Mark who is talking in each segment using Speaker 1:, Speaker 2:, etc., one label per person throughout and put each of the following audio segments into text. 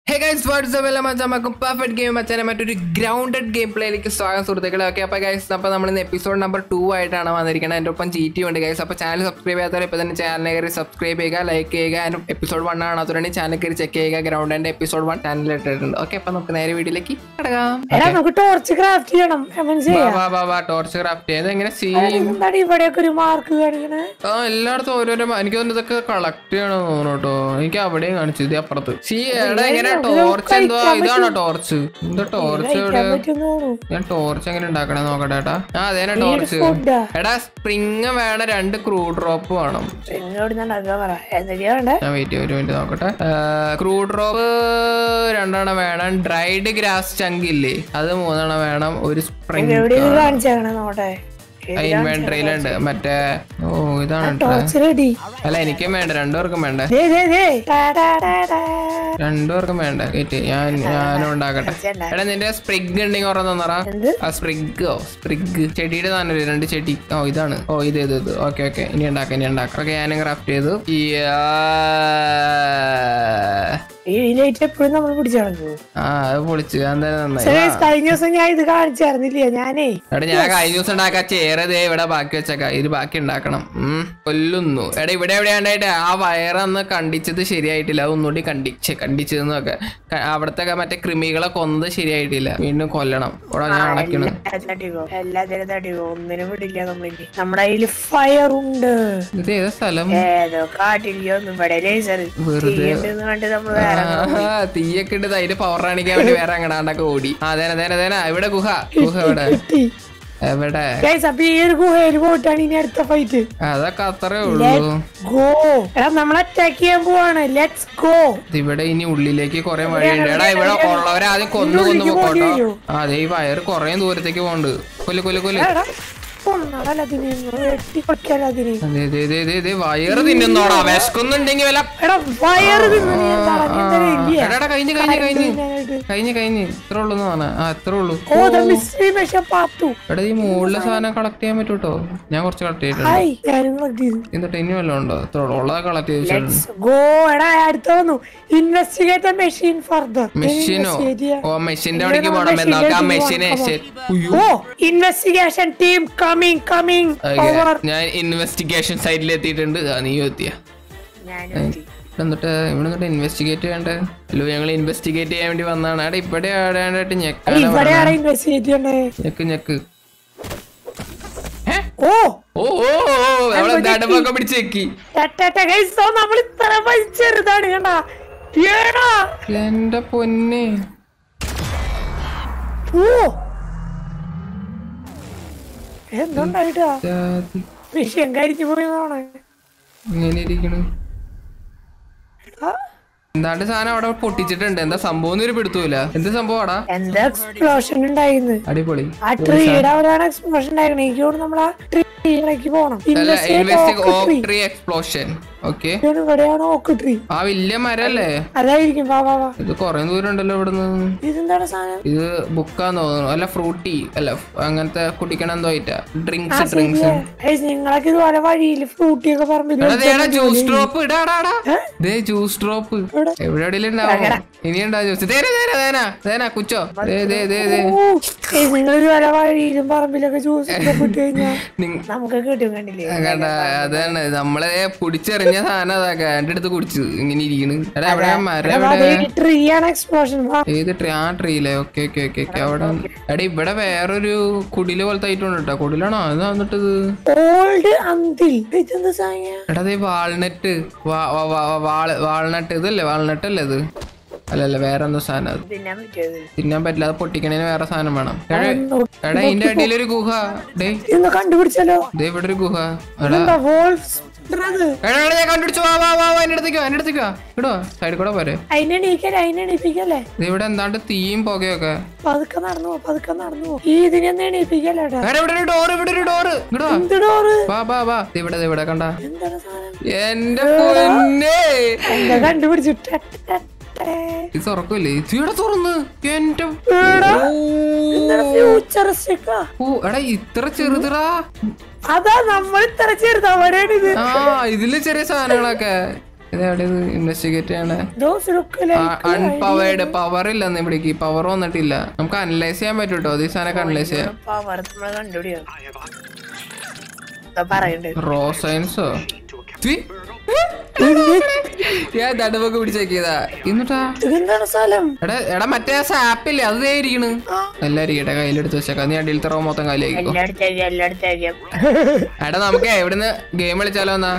Speaker 1: Hey guys WhatsApp എല്ലാം മച്ചാക്കും perfect game മച്ചാനെ മറ്റൊരു ഗ്രൗണ്ടഡ് ഗെയിം പ്ലേയിലേക്ക് സ്വാഗതം സുഹൃത്തുക്കളെ ഓക്കെ അപ്പോൾ ഗൈസ് അപ്പോൾ നമ്മൾ ഇന്ന് എപ്പിസോഡ് നമ്പർ ടു ആയിട്ടാണ് വന്നിരിക്കുന്നത് എൻ്റെ ഒപ്പം ജി ടി ഉണ്ട് ഗൈസ് അപ്പോൾ ചാനൽ സബ്സ്ക്രൈബ് ചെയ്യാത്തവരെ ഇപ്പോൾ തന്നെ ചാനൽ കയറി സബ്സ്ക്രൈബ് ചെയ്യുക ലൈക്ക് ചെയ്യുക അതിന് എപ്പിസോഡ് വൺ കാണാത്തവരാണെങ്കിൽ ചാനൽ കയറി ചെക്ക് ചെയ്യുക ഗ്രൗണ്ടിൻ്റെ എപ്പിസോഡ് വൺ ചാനലിൽ ഇട്ടിട്ടുണ്ട് ഓക്കെ അപ്പോൾ നമുക്ക് നേരെ വീഡിയോയിലേക്ക് കിടക്കാം
Speaker 2: എടാ നമുക്ക് ടോർച്ച് ക്രാഫ്റ്റ് ചെയ്യണം മനസ്സിലായോ
Speaker 1: വാ വാ വാ ടോർച്ച് ക്രാഫ്റ്റ് ചെയ്ത് എങ്ങനെ സീ
Speaker 2: എന്താണ് ഇവിടെയൊക്കെ ഒരു മാർക്ക് കാണിക്കണേ
Speaker 1: ആ എല്ലായിടത്തും ഓരോരോ എനിക്ക് തോന്നുന്നു ഇതൊക്കെ കളക്ട് ചെയ്യണം തോന്നുന്നു കേട്ടോ എനിക്ക് അവിടെയും കാണിച്ചു ഇത് അപ്പുറത്ത് സീ എടാ എങ്ങനെ ടോർച്ച് എന്തോ ഇതാണോ ടോർച്ച് എന്താ ടോർച്ച് എവിടെ
Speaker 2: പറ്റുന്നു
Speaker 1: ഞാൻ ടോർച്ച് എങ്ങനെ ഉണ്ടാക്കണേ നോക്കട്ടെ ഏട്ടാ ആ അതേനെ ടോർച്ച്
Speaker 2: ഫുഡാ
Speaker 1: എടാ സ്പ്രിങ് വേണം രണ്ട് ക്രൂ ഡ്രോപ്പ് വേണം
Speaker 2: എന്നോട് ഉണ്ടാക്കാൻ പറ എന്തൊക്കെയാ വേണ്ടേ
Speaker 1: ഞാൻ വെയിറ്റ് ഒരു മിനിറ്റ് നോക്കട്ടെ ക്രൂ ഡ്രോപ്പ് രണ്ടെണ്ണം വേണം ഡ്രൈഡ് ഗ്രാസ് ചങ്ക് ഇല്ലേ അത് മൂന്നെണ്ണം വേണം ഒരു സ്പ്രിങ്
Speaker 2: എവിടെ ഇത് കാണിച്ചേക്കണേ നോട്ടെ
Speaker 1: ഇൻവെന്ററിയിലുണ്ട് മറ്റേ ഓ ഇതാണ് ട്ടോ.
Speaker 2: ടോർച്ച് റെഡി
Speaker 1: അല്ല എനിക്കും വേണ്ട രണ്ടുപേർക്കും വേണ്ടേ
Speaker 2: ദേ ദേ ദേ ടാ, ടാ, ടാ, ടാ.
Speaker 1: രണ്ടുപേർക്കും വേണ്ട കേറ്റ് ഞാൻ ഞാനും ഉണ്ടാക്കട്ടെ
Speaker 2: ചെണ്ട.
Speaker 1: എടാ നിന്റെ സ്പ്രിഗ് ഉണ്ടെങ്കിൽ ഓർമ്മ തന്നറാ
Speaker 2: എന്ത്
Speaker 1: ആ സ്പ്രിഗോ സ്പ്രിഗ് ചെടിയുടെ തന്നെ രണ്ട് ചെടി ഓ ഇതാണ് ഓ ഇത് ഇത് ഇത് ഓക്കെ ഓക്കെ ഇനി ഉണ്ടാക്കാം ഇനി ഉണ്ടാക്കാം ഓക്കെ ഞാനും ക്രാഫ്റ്റ് ചെയ്തു യാ.
Speaker 2: ഈ ലൈറ്റ് എപ്പോഴും നമ്മൾ പിടിച്ചു നടക്കും
Speaker 1: ആ അത് പൊളിച്ചു എന്തായാലും നന്നായി
Speaker 2: ശരി കഴിഞ്ഞ ദിവസം ഞാൻ ഇത് കാണിച്ചായിരുന്നില്ല ഞാനേ
Speaker 1: എടാ ഞാൻ കഴിഞ്ഞ ദിവസം ഉണ്ടാക്കാൻ ചേറതേ ഇവിടെ ബാക്കി വെച്ചേക്കാം ഇത് ബാക്കി ഉണ്ടാക്കണം ഉം. കൊല്ലുന്നു എടാ ഇവിടെ എവിടെയാണ്ടായിട്ട് ആ വയറന്ന് കണ്ടിച്ചത് ശരിയായിട്ടില്ല അത് ഒന്നുകൂടി കണ്ടിച്ച് കണ്ടിച്ചതെന്നൊക്കെ ക- അവിടത്തെ ഒക്കെ മറ്റേ കൃമികളെ കൊന്നത് ശരിയായിട്ടില്ല വീണ്ടും കൊല്ലണം ഇവിടെ ഞാൻ അടയ്ക്കണം
Speaker 2: തട്ടിക്കോ എല്ലാത്തിനും തട്ടിക്കോ ഒന്നിനും വിടില്ല നമ്മളിനി നമ്മുടെ കയ്യിൽ ഫയർ ഉണ്ട്
Speaker 1: ഇത് ഏതാ സ്ഥലം
Speaker 2: ഏതോ കാട്ടില്ലയോ ഒന്നും ഇവിടെ ലേസർ
Speaker 1: വെറുതെ
Speaker 2: കണ്ട് നമ്മൾ വേറെ
Speaker 1: ആ, തീയൊക്കെ ഇട്ട് അതിന്റെ പവർ കാണിക്കാൻ വേണ്ടി വേറെ അങ്ങടാണ്ടൊക്കെ ഓടി ആ അതേന അതേന അതേന ഇവിടെ ഗുഹ ഗുഹ എവിടെ
Speaker 2: കിട്ടി
Speaker 1: എവിടെ
Speaker 2: ഗൈസ് അപ്പൊ ഈ ഒരു ഗുഹയിൽ പോയിട്ടാണ് ഇനി അടുത്ത ഫൈറ്റ്
Speaker 1: അതൊക്കെ അത്രേ ഉള്ളൂ
Speaker 2: ഗോ എടാ നമ്മൾ അറ്റാക്ക് ചെയ്യാൻ പോവാണ് ലെറ്റ്സ് ഗോ
Speaker 1: ഇത് ഇവിടെ ഇനി ഉള്ളിലേക്ക് കുറെ വഴിയുണ്ട് എടാ ഇവിടെ ഉള്ളവരെ ആദ്യം കൊന്നു കൊന്നു പോക്കോട്ടോ ആ, അതെ ഈ വയറ് കുറെ ദൂരത്തേക്ക് പോണ്ട് കൊല്ല് കൊല്ല് കൊല്ല്
Speaker 2: എടാ കൊന്നടല്ലതിനെ വെട്ടി കൊടുക്കാലതിനെ
Speaker 1: അതെ അതെ അതെ അതെ അതെ വയറ് തിന്നുന്നോടാ വിശക്കുന്നുണ്ടെങ്കിൽ വല്ല
Speaker 2: എടാ വയറ് തിന്നു നീ എന്താണ് നീ എന്താ ഇല്ല
Speaker 1: എടാ എടാ, കഴിഞ്ഞ് കഴിഞ്ഞ് കഴിഞ്ഞ് കഴിഞ്ഞ് കഴിഞ്ഞ് ഇത്ര ഉള്ളൂ പറഞ്ഞ ആ ഇത്ര ഉള്ളൂ
Speaker 2: ഓ ദ മിസ്റ്ററി മെഷീൻ പാത്തു
Speaker 1: എടാ ഈ മുകളിലെ സാധനം കളക്ട് ചെയ്യാൻ പറ്റൂട്ടോ ഞാൻ കുറച്ച് കളക്ട് ചെയ്തിട്ടുണ്ട്
Speaker 2: ഹായ് ഞാനും കളക്ട് ചെയ്തു
Speaker 1: എന്നിട്ട് ഇനി വല്ലതും ഉണ്ടോ ഇത്ര ഉള്ളൂ ഉള്ളത് കളക്ട് ചെയ്തിട്ടുണ്ട്
Speaker 2: ലെറ്റ്സ് ഗോ എടാ അടുത്ത വന്നു ഇൻവെസ്റ്റിഗേറ്റ് മെഷീൻ ഫർദർ
Speaker 1: മെഷീനോ ഓ മെഷീന്റെ അവിടേക്ക് പോണം നോക്കാം ആ മെഷീനെ
Speaker 2: oh investigation team coming coming over
Speaker 1: ഞാൻ ഇൻവെസ്റ്റിഗേഷൻ സൈറ്റിൽ എത്തിയിട്ടുണ്ട് ആ നീ എത്തിയ എന്നിട്ട് ഇവിടെ നിന്നിട്ട് ഇൻവെസ്റ്റിഗേറ്റ് ചെയ്യണ്ടേ അല്ലോ ഞങ്ങൾ ഇൻവെസ്റ്റിഗേറ്റ് ചെയ്യാൻ വേണ്ടി വന്നതാണ് അവിടെ ഇവിടെ ആടാനായിട്ട് ഞെക്കാണ്
Speaker 2: ഇവിടെയാണ് ഇൻവെസ്റ്റിഗേറ്റ് ചെയ്യണ്ടേ
Speaker 1: ഞെക്ക് ഞെക്ക്
Speaker 2: ഓ
Speaker 1: ഓ ഓ ഓ അവളെ നടുമ്പൊക്കെ പിടിച്ച് ഞെക്കി
Speaker 2: ഗൈസ് നമ്മൾ ഇത്ര വലിച്ചെറുതാണ് കണ്ടാ ഏടാ
Speaker 1: എന്റെ പൊന്നെ
Speaker 2: ഓ എന്തുണ്ടായിട്ടാ
Speaker 1: ജാതി
Speaker 2: വിഷയം കരിഞ്ഞു പോയതാണ്
Speaker 1: ഇങ്ങനെ ഇരിക്കണു
Speaker 2: ആ,
Speaker 1: എന്താണ്ട് സാധനം അവിടെ പൊട്ടിച്ചിട്ടുണ്ട് എന്താ സംഭവം ഒന്നും ഒരു പിടുത്തൂല എന്ത് സംഭവമാടാ
Speaker 2: എന്താ എക്സ്പ്ലോഷൻ ഉണ്ടായിരുന്നു
Speaker 1: അടിപൊളി
Speaker 2: ആ ട്രീയുടെ അവിടെയാണ് എക്സ്പ്ലോഷൻ ഉണ്ടായിരുന്നത് എനിക്ക് തോന്നുന്നു നമ്മൾ ആ ട്രീയിലേക്ക് പോകണം
Speaker 1: അല്ല investigate of
Speaker 2: tree
Speaker 1: tree explosion okay
Speaker 2: ഇവിടെയാണ് ഓക്ക് ട്രീ
Speaker 1: ആ വലിയ മരല്ലേ
Speaker 2: അതായിരിക്കും വാ വാ വാ
Speaker 1: ഇത് കൊറേ ദൂരം ഉണ്ടല്ലോ ഇവിടുന്ന്
Speaker 2: ഇതെന്താണ് സാധനം
Speaker 1: ഇത് ബുക്കാന്ന് തോന്നുന്നു അല്ല ഫ്രൂട്ടി അല്ല അങ്ങനത്തെ കുടിക്കണം എന്തോ ആയിട്ടാ ഡ്രിങ്ക്സ് ഡ്രിങ്ക്സ്
Speaker 2: ഗൈസ് നിങ്ങളൊക്കെ ഇതുപോലെ വഴിയിൽ ഫ്രൂട്ടി ഒക്കെ പറമ്പിൽ
Speaker 1: ജ്യൂസ് ഡ്രോപ്പ് ഇടാടാടാ ദേ ജ്യൂസ് ഡ്രോപ്പ് എവിടെ എവിടെയെങ്കിലും ഉണ്ടാവും ഇനി ഉണ്ടാവും ജ്യൂസ് തേന തേന തേന തേന കുച്ചോ ദേ ദേ ദേ ദേ
Speaker 2: നിങ്ങൾ ഇതുപോലെ വഴിയിലും പറമ്പിലൊക്കെ ജ്യൂസ് ഒക്കെ ഇട്ട് കഴിഞ്ഞാൽ
Speaker 1: നിങ്ങ-
Speaker 2: നമുക്ക് കിട്ടും കണ്ടില്ലേ
Speaker 1: കണ്ട അതാണ് നമ്മളെ കുടിച്ചെറിഞ്ഞ സാധനം അതൊക്കെ എന്റെ അടുത്ത് കുടിച്ചു ഇങ്ങനെ ഇരിക്കണ് എടാ എവിടെ ആ മരം എവിടെ
Speaker 2: ട്രീ ആണ് എക്സ്പ്ലോഷൻ
Speaker 1: ഏത് ട്രീ ആ ട്രീയിലെ ഓക്കെ ഓക്കെ ഓക്കെ ഓക്കെ അവിടെ എടാ ഇവിടെ വേറൊരു കുടില് പോലത്തെ ഐറ്റം ഉണ്ട് കേട്ടോ കുടിലാണോ അത് വന്നിട്ടത്
Speaker 2: ഓൾഡ് അന്തിൽ ഇതെന്താ സാധനം
Speaker 1: എടാ ദേ വാൾനട്ട് വാൾനട്ട് ഇതല്ലേ വാൾനട്ട് അല്ലേ ഇത് അല്ലല്ല വേറെ എന്തോ സാധനം അത്
Speaker 2: തിന്നാൻ പറ്റിയത്
Speaker 1: തിന്നാൻ പറ്റില്ല അത് പൊട്ടിക്കണേന് വേറെ സാധനം വേണം എടാ എടാ ഇതിന്റെ അടിയിൽ ഒരു ഗുഹ ഡേ
Speaker 2: ഇന്ന് കണ്ടുപിടിച്ചല്ലോ
Speaker 1: ദേ ഇവിടെ ഒരു ഗുഹ എടാ
Speaker 2: എന്താ വോൾഫ്
Speaker 1: എടാ എടാ, ഞാൻ കണ്ടുപിടിച്ചു വാ വാ വാ വാ എന്റെ അടുത്തേക്ക് വാ എന്റെ അടുത്തേക്ക് വാ ഇടോ സൈഡിൽ കൂടെ പോരെ
Speaker 2: അതിനെണീക്കല്ലേ അതിനെണീപ്പിക്കല്ലേ
Speaker 1: ദേ ഇവിടെ എന്താണ്ട് തീയും പുകയൊക്കെ
Speaker 2: പതുക്കെ നടന്നു പോ പതുക്കെ നടന്നു പോ ഈ ഇതിനെന്ന് എണീപ്പിക്കല്ലേട്ടാ
Speaker 1: എടാ ഇവിടെ ഒരു ഡോറ് ഇവിടെ ഒരു ഡോറ് ഇങ്ങോട്ട് വാ
Speaker 2: എന്ത് ഡോറ്
Speaker 1: വാ വാ വാ ദേ ഇവിടെ ദേ ഇവിടെ കണ്ട
Speaker 2: എന്താണ് സാധനം
Speaker 1: എന്റെ പൊന്നേ
Speaker 2: എന്താ കണ്ടുപിടിച്ചു ടെ, ടെ, ടെ.
Speaker 1: ഇത് തുറക്കൂലേ ഇത് ഇവിടെ തുറന്ന് എന്റെ
Speaker 2: എടാ,
Speaker 1: ഓ.
Speaker 2: എന്താണ് ഫ്യൂച്ചറിസ്റ്റിക്കാ
Speaker 1: ഓ എടാ ഇത്ര ചെറുതടാ
Speaker 2: അതാ നമ്മൾ ഇത്ര ചെറുത് അവിടെയാണ് ഇത്
Speaker 1: ആ ഇതില് ചെറിയ സാധനങ്ങളൊക്കെ ഇത് എവിടെ ഇത് ഇൻവെസ്റ്റിഗേറ്റ് ചെയ്യണേ
Speaker 2: Those look like
Speaker 1: unpowered power ഇല്ലെന്ന് ഇവിടേക്ക് പവർ വന്നിട്ടില്ല നമുക്ക് അനലൈസ് ചെയ്യാൻ പറ്റും കേട്ടോ ഈ സാധനമൊക്കെ അനലൈസ് ചെയ്യാം
Speaker 2: power നമ്മള് കണ്ടുപിടിയോ എന്താ പറയണ്ട്
Speaker 1: റോ സയൻസോ ഞാൻ തടുപ്പൊക്കെ പിടിച്ചേക്കിയതാ എന്നിട്ടാ
Speaker 2: ഇതെന്താണ് സ്ഥലം
Speaker 1: എടാ എടാ മറ്റേ സാപ്പില്ലേ അത് ദേ ഇരിക്കണ് എല്ലാരും ഇരിക്കട്ടെ കയ്യിലെടുത്ത് വെച്ചേക്കാം നീ അടിയിലത്തെ റോ മൊത്തം കയ്യിലേക്കോ
Speaker 2: എല്ലായിടത്തും അറിയാം എല്ലായിടത്തും അറിയാം
Speaker 1: എടാ നമുക്ക് എവിടുന്ന് ഗെയിം കളിച്ചാലോ എന്നാ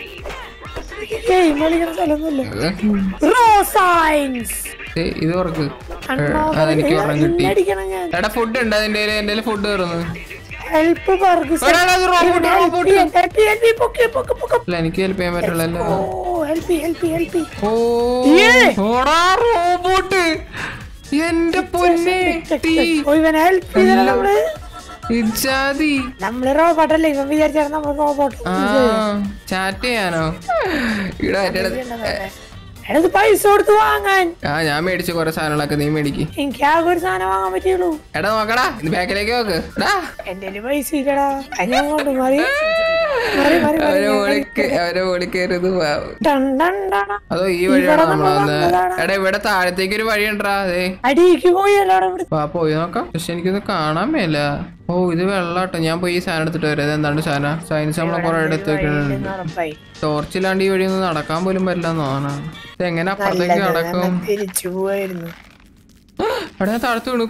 Speaker 2: ഏയ് കളിക്കുന്ന സ്ഥലമൊന്നുമില്ല റോ സയൻസ്
Speaker 1: ഏ, ഇത് ഉറക്ക് അതെനിക്ക് ഒരെണ്ണം കിട്ടി
Speaker 2: അടിക്കണം ഞാൻ
Speaker 1: എടാ ഫുഡ് ഉണ്ട് അതിന്റെ എന്റെ ഫുഡ് കയറുന്നു
Speaker 2: ഹെൽപ്പ് പറഞ്ഞു
Speaker 1: എടാ, എടാ, ഇത് റോബോട്ട്, റോബോട്ട്.
Speaker 2: ഹെൽപ്പ്
Speaker 1: അല്ല എനിക്ക് ഹെൽപ്പ് ചെയ്യാൻ പറ്റുള്ളല്ലോ
Speaker 2: oh help help help
Speaker 1: oh
Speaker 2: ഏ.
Speaker 1: ഓടാ റോബോട്ട് എന്റെ പൊന്നെ ടീ
Speaker 2: ഓ ഇവൻ ഹെൽപ്പ് ചെയ്താൽ നമ്മള്
Speaker 1: ഇജാതി
Speaker 2: നമ്മള് റോബോട്ടല്ലേ ഇവൻ വിചാരിച്ചാൽ നമ്മൾ റോബോട്ട്
Speaker 1: ആ ചാറ്റ് ചെയ്യാനോ ഇവിടെ എന്റെ അടുത്ത്
Speaker 2: എടാ ഇത് പൈസ കൊടുത്ത് വാങ്ങാൻ
Speaker 1: ആ ഞാൻ മേടിച്ചു കുറെ സാധനങ്ങളൊക്കെ നീ മേടിക്ക്
Speaker 2: എനിക്ക് ആകെ ഒരു സാധനം വാങ്ങാൻ പറ്റുള്ളൂ
Speaker 1: എടാ നോക്കടാ ഇത് ബാക്കിലേക്ക് നോക്ക് എടാ
Speaker 2: എന്റെ പൈസ ഇല്ലടാ അത് ഞാൻ കൊണ്ട് മാറി മാറി മാറി മാറി
Speaker 1: അവരെ ഓളിക്ക് അവരെ ഓളിക്കരുത് പാവം.
Speaker 2: ടൺ ടൺ ടണ.
Speaker 1: അതോ ഈ വഴിയാണ്
Speaker 2: ഇവിടെ
Speaker 1: നമ്മൾ
Speaker 2: നമ്മൾ
Speaker 1: വന്നത്
Speaker 2: വന്നതാണ്.
Speaker 1: എടാ ഇവിടെ താഴത്തേക്ക് ഒരു വഴി ഉണ്ടാ അതെ
Speaker 2: അടിയിക്ക് പോയല്ലോ അവിടെ ഇവിടെ
Speaker 1: വാ പോയി നോക്കാം പക്ഷെ എനിക്കൊന്ന് കാണാൻ മേല ഓ ഇത് വെള്ളാട്ടോ ഞാൻ പോയി ഈ സാധനം എടുത്തിട്ട് വരാം ഇത് എന്താണ് സാധനം സയൻസ് നമ്മളെ കുറെ എടുത്ത് വെക്കുന്നുണ്ട്
Speaker 2: ഇല്ലെന്ന് ഉറപ്പായി
Speaker 1: ടോർച്ചില്ലാണ്ട് ഈ വഴി ഒന്നും നടക്കാൻ പോലും പറ്റില്ല എന്നാണ് ഇത് എങ്ങനെ അപ്പുറത്തേക്ക് നടക്കും
Speaker 2: ഞാൻ തിരിച്ചു പോവായിരുന്നു
Speaker 1: എടാ ഞാൻ താഴത്ത് വീണു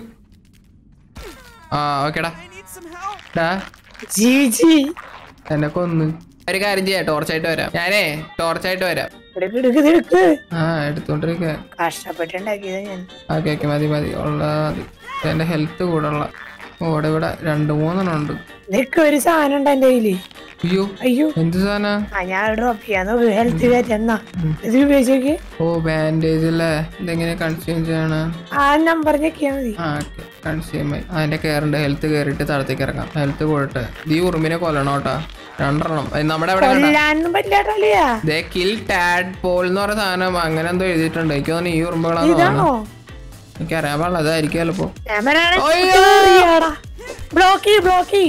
Speaker 1: ആ ഓക്കേടാ ഡാ
Speaker 2: ജി ജി
Speaker 1: എന്നെ കൊന്ന് ഒരു കാര്യം ചെയ്യാം ടോർച്ചായിട്ട് വരാം ഞാനേ ടോർച്ചായിട്ട് വരാം
Speaker 2: എടുക്ക് എടുക്ക് ഇത് എടുക്ക്
Speaker 1: ആ എടുത്തോണ്ടിരിക്കുക
Speaker 2: കഷ്ടപ്പെട്ടുണ്ടാക്കിയത് ഞാൻ
Speaker 1: ഓക്കെ ഓക്കെ മതി മതി ഉള്ള മതി ഇത് എന്റെ ഹെൽത്ത് കൂടെയുള്ള ഓടെ ഇവിടെ രണ്ട് മൂന്നെണ്ണം ഉണ്ട്
Speaker 2: നിനക്ക് ഒരു സാധനം ഉണ്ട് എന്റെ കയ്യില്
Speaker 1: അയ്യോ
Speaker 2: അയ്യോ
Speaker 1: എന്ത് സാധന
Speaker 2: ആ ഞാൻ ഡ്രോപ്പ് ചെയ്യാൻ നോക്ക് ഹെൽത്ത് കയറ്റെന്നാ ഇത് ഉപയോഗിച്ചോക്ക്
Speaker 1: ഓ ബാൻഡേജ് അല്ലേ ഇതെങ്ങനെ കൺസ്യൂം ചെയ്യണ
Speaker 2: ആ നമ്പർ ഞെക്കിയാ മതി
Speaker 1: ആ ഓക്കെ കൺസ്യൂം ആയി അതിന്റെ കയറുണ്ട് ഹെൽത്ത് കയറിയിട്ട് താഴത്തേക്ക് ഇറങ്ങാം ഹെൽത്ത് കൂടട്ടെ ഇത് ഈ ഉറുമ്പിനെ കൊല്ലണം കേട്ടാ രണ്ടെണ്ണം അത് നമ്മുടെ അവിടെ കണ്ട
Speaker 2: കൊല്ലാനൊന്നും പറ്റാട്ടല്ലയാ
Speaker 1: ദേ കിൽ ടാഡ് പോൾ എന്ന് പറഞ്ഞ സാധനം അങ്ങനെ എന്തോ എഴുതിയിട്ടുണ്ട് എനിക്ക് തോന്നുന്നു ഈ ഉറുമ്പുകളാന്ന് തോന്നുന്നു
Speaker 2: ഇതാണോ
Speaker 1: എനിക്ക് അറിയാൻ പാടില്ല അതായിരിക്കും ചിലപ്പോ
Speaker 2: ക്യാമറ ബ്ലോക്കി ബ്ലോക്കി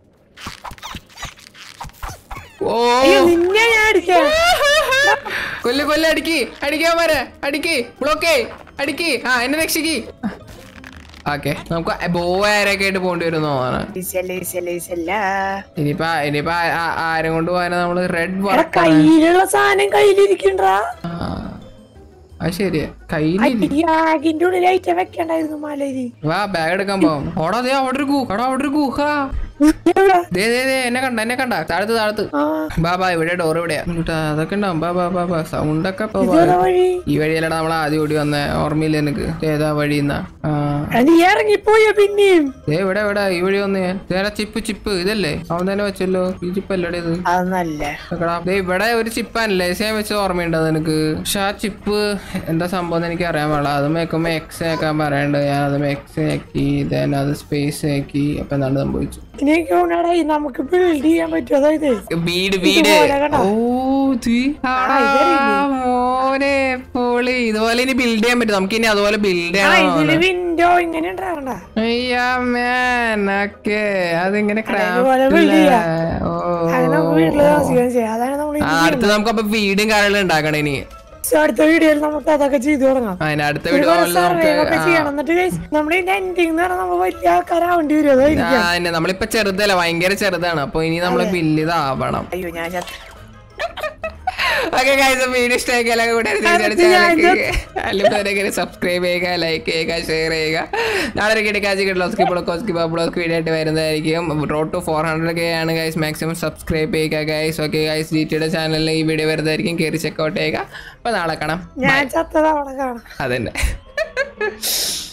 Speaker 1: ഓ
Speaker 2: അയ്യോ നിന്നെ ഞാൻ അടിക്കാം
Speaker 1: കൊല്ല് കൊല്ല് അടിക്ക് അടിക്കാൻ വരെ അടിക്ക് ബ്ലോക്കേ അടിക്ക് ആ എന്നെ രക്ഷിക്ക് ഓക്കെ നമുക്ക് ബോവാരൊക്കെ ആയിട്ട് പോകേണ്ടി വരും തോന്നാണ്
Speaker 2: ഈസല്ല ഈസല്ല ഈസല്ല
Speaker 1: ഇനിയിപ്പോ ഇനിയിപ്പോ ആ- ആ- ആരും കൊണ്ട് പോകാനാ നമ്മള് റെഡ്
Speaker 2: എടാ
Speaker 1: വർക്ക്
Speaker 2: കയ്യിലുള്ള സാധനം കയ്യിലിരിക്കണ്ടാ
Speaker 1: അത് ശരിയാ കയ്യിലില്ല
Speaker 2: ബാഗിന്റെ ഉള്ളിലായിട്ട് വെക്കണ്ടായിരുന്നു മാലേരി
Speaker 1: വാ ബാഗ് എടുക്കാൻ പോവാം ഓടാ ദേ അവിടെ ഒരു ഗൂ എടാ അവിടെ ഒരു ഗുഹ ദേ ദേ ദേ എന്നെ കണ്ട എന്നെ കണ്ട താഴത്ത് താഴത്ത്
Speaker 2: ആ
Speaker 1: ബാ ബാ ഇവിടെ ഡോർ ഇവിടെയാ എന്നിട്ടാ, അതൊക്കെ ഉണ്ടാവും ബാ ബാ ബാ ബാ സൗണ്ട് ഒക്കെ ഇപ്പൊ ബാ.
Speaker 2: ഇതാ വഴി
Speaker 1: ഈ വഴിയല്ലടാ നമ്മൾ ആദ്യം ഓടി വന്ന ഓർമ്മയില്ല എനിക്ക് ഏതാ വഴി എന്നാ ആ
Speaker 2: എടാ, നീ ഇറങ്ങിപ്പോയ പിന്നെയും
Speaker 1: ദേ ഇവിടെ ഇവിടെ ഈ വഴി വന്നേ ഇതേടാ ചിപ്പ് ചിപ്പ് ഇതല്ലേ അവൻ തന്നെ വെച്ചല്ലോ ഈ ചിപ്പ് അല്ലടേ ഇത്
Speaker 2: അതൊന്നല്ല
Speaker 1: നോക്കടാ. ദേ ഇവിടെ ഒരു ചിപ്പ് അനലൈസ് ചെയ്യാൻ വെച്ച് ഓർമ്മയുണ്ടോ നിനക്ക് പക്ഷെ ആ ചിപ്പ് എന്താ സംഭവം എന്ന് എനിക്ക് അറിയാൻ പാടില്ല അത് മേക്കുമ്പോ എക്സ് ആക്കാൻ പറയണ്ട് ഞാൻ അത് എക്സ് ആക്കി ദെൻ അത് സ്പേസ് ആക്കി അപ്പൊ എന്താണ് സംഭവിച്ചു
Speaker 2: എനിക്ക് തോന്നടാ ഈ നമുക്ക് ബിൽഡ് ചെയ്യാൻ പറ്റും അതായത്
Speaker 1: വീട് വീട്
Speaker 2: ഇതുപോലെ കേട്ടോ.
Speaker 1: ഓ ഇത്. ആ, മോനെ പൊളി ഇതുപോലെ ഇനി ബിൽഡ് ചെയ്യാൻ പറ്റും നമുക്ക് ഇനി അതുപോലെ ബിൽഡ്
Speaker 2: ആ
Speaker 1: ചെയ്യണം
Speaker 2: ഇതില് വിൻഡോ ഇങ്ങനെ ഉണ്ടാകണ്ട
Speaker 1: അയ്യാ man, okay. അതിങ്ങനെ
Speaker 2: ഇതുപോലെ
Speaker 1: craft
Speaker 2: build
Speaker 1: ല്ലേ?
Speaker 2: ചെയ്യാം.
Speaker 1: ഓ
Speaker 2: അങ്ങനെ നമുക്ക് വീട്ടില് താമസിക്കാൻ ചെയ്യാം അതാണ് നമ്മൾ
Speaker 1: ആ, അടുത്ത് നമുക്ക് അപ്പൊ വീടും കാര്യങ്ങളും ഉണ്ടാക്കണം ഇനി
Speaker 2: അടുത്ത വീഡിയോയിൽ നമുക്ക് അതൊക്കെ ചെയ്തു തുടങ്ങാം
Speaker 1: അതിന് അടുത്ത
Speaker 2: ഒരു
Speaker 1: വീഡിയോ
Speaker 2: സർവേ ഒക്കെ ചെയ്യണം എന്നിട്ട് guys, നമ്മുടെ ഇതിന്റെ എൻഡിങ് എന്ന് പറഞ്ഞാൽ നമ്മൾ വലിയ ആൾക്കാരാവേണ്ടി വരും അതായിരിക്കും
Speaker 1: തന്നെ നമ്മളിപ്പോ ചെറുതല്ല ഭയങ്കര ചെറുതാണ് അപ്പൊ ഇനി നമ്മള് വലിയതാവണം
Speaker 2: അയ്യോ ഞാൻ ചത്ത
Speaker 1: ഓക്കെ ഗൈസ് വീഡിയോ ഇഷ്ടമാക്കി എല്ലാവരും കൂടെ അല്ലെങ്കിൽ സബ്സ്ക്രൈബ് ചെയ്യുക ലൈക്ക് ചെയ്യുക ഷെയർ ചെയ്യുക നാളെ ഒരു കിടക്കാച്ചി കിട്ടുള്ള ബ്ലോക്ക് ബ്ലോക്ക് വീഡിയോ ആയിട്ട് വരുന്നതായിരിക്കും road to four hundred K ആണ് ഗൈസ് മാക്സിമം സബ്സ്ക്രൈബ് ചെയ്യുക ഗൈസ് ഓക്കെ ഗൈസ് ജി ടിയുടെ ചാനലിൽ ഈ വീഡിയോ വരുന്നതായിരിക്കും കയറി ചെക്കൗട്ട് ചെയ്യുക അപ്പോൾ നാളെ കാണാം
Speaker 2: ഞാൻ ചത്തത് അവിടെ കാണാം
Speaker 1: അതന്നെ